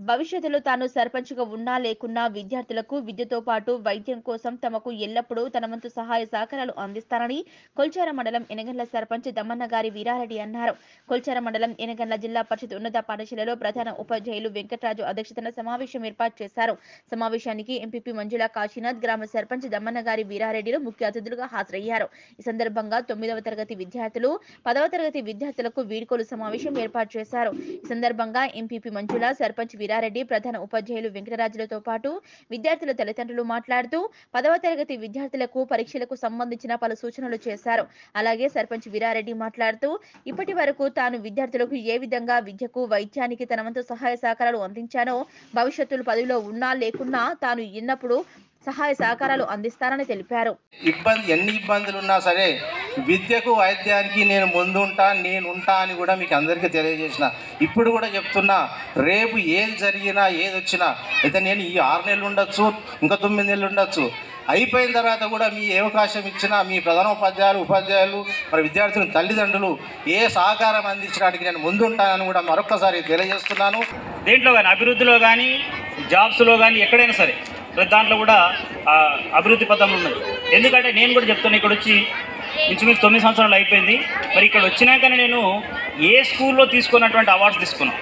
భవిష్యత్తులో తాను సర్పంచ్గా ఉన్నా లేకున్నా విద్యార్థులకు విద్యతో పాటు వైద్యం కోసం తమకు ఎల్లప్పుడూ తన వంతు సహాయ సహకారాలు అందిస్తానని కొల్చార మండలం ఎనగండ్ల సర్పంచ్ దమ్మన్న గారి వీరారెడ్డి అన్నారు కొల్చార మండలం ఎనగండ్ల జిల్లా పరిషత్ ఉన్నత పాఠశాలలో ప్రధాన ఉపాధ్యాయులు వెంకటరాజు అధ్యక్షతన సమావేశం ఏర్పాటు చేశారు సమావేశానికి ఎంపీపీ మంజుల కాశీనాథ్ గ్రామ సర్పంచ్ దమ్మన్న గారి వీరారెడ్డిలు ముఖ్య అతిథులుగా హాజరయ్యారు ఈ సందర్భంగా తొమ్మిదవ తరగతి విద్యార్థులు పదవ తరగతి విద్యార్థులకు వీడ్కోలు సమావేశం ఏర్పాటు చేశారు ఈ సందర్భంగా ఎంపీపీ మంజుల సర్పంచ్ వీరారెడ్డి ప్రధాన ఉపాధ్యాయులు వెంకటరాజులతో పాటు విద్యార్థుల తల్లిదండ్రులు మాట్లాడుతూ పదవ తరగతి విద్యార్థులకు పరీక్షలకు సంబంధించిన పలు సూచనలు చేశారు అలాగే సర్పంచ్ వీరారెడ్డి మాట్లాడుతూ ఇప్పటి వరకు తాను విద్యార్థులకు ఏ విధంగా విద్యకు వైద్యానికి తన వంతు సహాయ సహకారాలు అందించానో భవిష్యత్తులో పదవిలో ఉన్నా లేకున్నా తాను ఎన్నప్పుడు సహాయ సహకారాలు అందిస్తానని తెలిపారు ఇబ్బంది ఎన్ని ఇబ్బందులు ఉన్నా సరే విద్యకు వైద్యానికి నేను ముందుంటా నేను ఉంటా అని కూడా మీకు అందరికీ తెలియజేసిన ఇప్పుడు కూడా చెప్తున్నా రేపు ఏది జరిగినా ఏది వచ్చినా అయితే నేను ఈ ఆరు నెలలు ఉండొచ్చు ఇంకా తొమ్మిది నెలలు ఉండొచ్చు అయిపోయిన తర్వాత కూడా మీ ఏ అవకాశం ఇచ్చినా మీ ప్రధానోపాధ్యాయులు ఉపాధ్యాయులు మరి విద్యార్థుల తల్లిదండ్రులు ఏ సహకారం అందించడానికి నేను ముందుంటానని కూడా మరొకసారి తెలియజేస్తున్నాను దేంట్లో కానీ అభివృద్ధిలో కానీ జాబ్స్లో కానీ ఎక్కడైనా సరే ప్రతి దాంట్లో కూడా ఆ, అభివృద్ధి పథంలో ఉన్నది ఎందుకంటే నేను కూడా చెప్తాను ఇక్కడ వచ్చి ఇంచుమించు తొమ్మిది సంవత్సరాలు అయిపోయింది మరి ఇక్కడ వచ్చినాకనే నేను ఏ స్కూల్లో తీసుకున్నటువంటి అవార్డ్స్ తీసుకున్నాను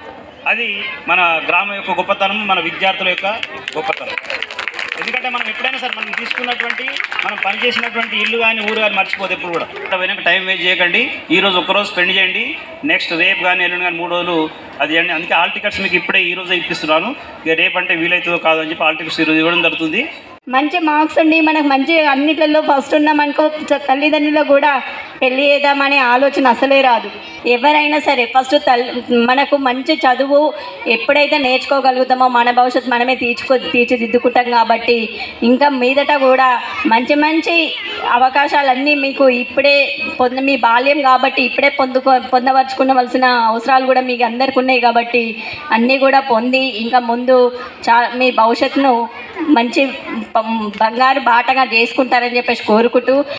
అది మన గ్రామం యొక్క గొప్పతనం మన విద్యార్థుల యొక్క గొప్పతనం ఎందుకంటే మనం ఎప్పుడైనా సరే మనం తీసుకున్నటువంటి మనం పనిచేసినటువంటి ఇల్లు కానీ ఊరు కానీ మర్చిపోతే ఎప్పుడు కూడా ఇక్కడ వెనక టైం వేస్ట్ చేయకండి ఈ రోజు ఒక్కరోజు స్పెండ్ చేయండి నెక్స్ట్ రేపు కానీ ఎల్లుండి కానీ మూడు రోజులు అది చేయండి అందుకే ఆల్ టికెట్స్ మీకు ఇప్పుడే ఈ రోజే ఇప్పిస్తున్నాను ఇక రేపు అంటే వీలవుతుందో కాదో అని చెప్పి ఆల్ టికెట్స్ ఈరోజు ఇవ్వడం జరుగుతుంది మంచి మార్క్స్ ఉండి మనకు మంచి అన్నిట్లలో ఫస్ట్ ఉన్నామనుకో చ- తల్లిదండ్రులకు కూడా పెళ్లి చేద్దామనే ఆలోచన అసలే రాదు ఎవరైనా సరే ఫస్ట్ తల్లి మనకు మంచి చదువు ఎప్పుడైతే నేర్చుకోగలుగుతామో మన భవిష్యత్తు మనమే తీర్చుకో తీర్చిదిద్దుకుంటాం కాబట్టి ఇంకా మీదట కూడా మంచి మంచి అవకాశాలన్నీ మీకు ఇప్పుడే పొంద మీ బాల్యం కాబట్టి ఇప్పుడే పొందుకో పొందవరుచుకునవలసిన అవసరాలు కూడా మీకు అందరికి ఉన్నాయి కాబట్టి అన్నీ కూడా పొంది ఇంకా ముందు చా మీ భవిష్యత్తును మంచి పం- బంగారు బాటగా చేసుకుంటారని చెప్పేసి కోరుకుంటూ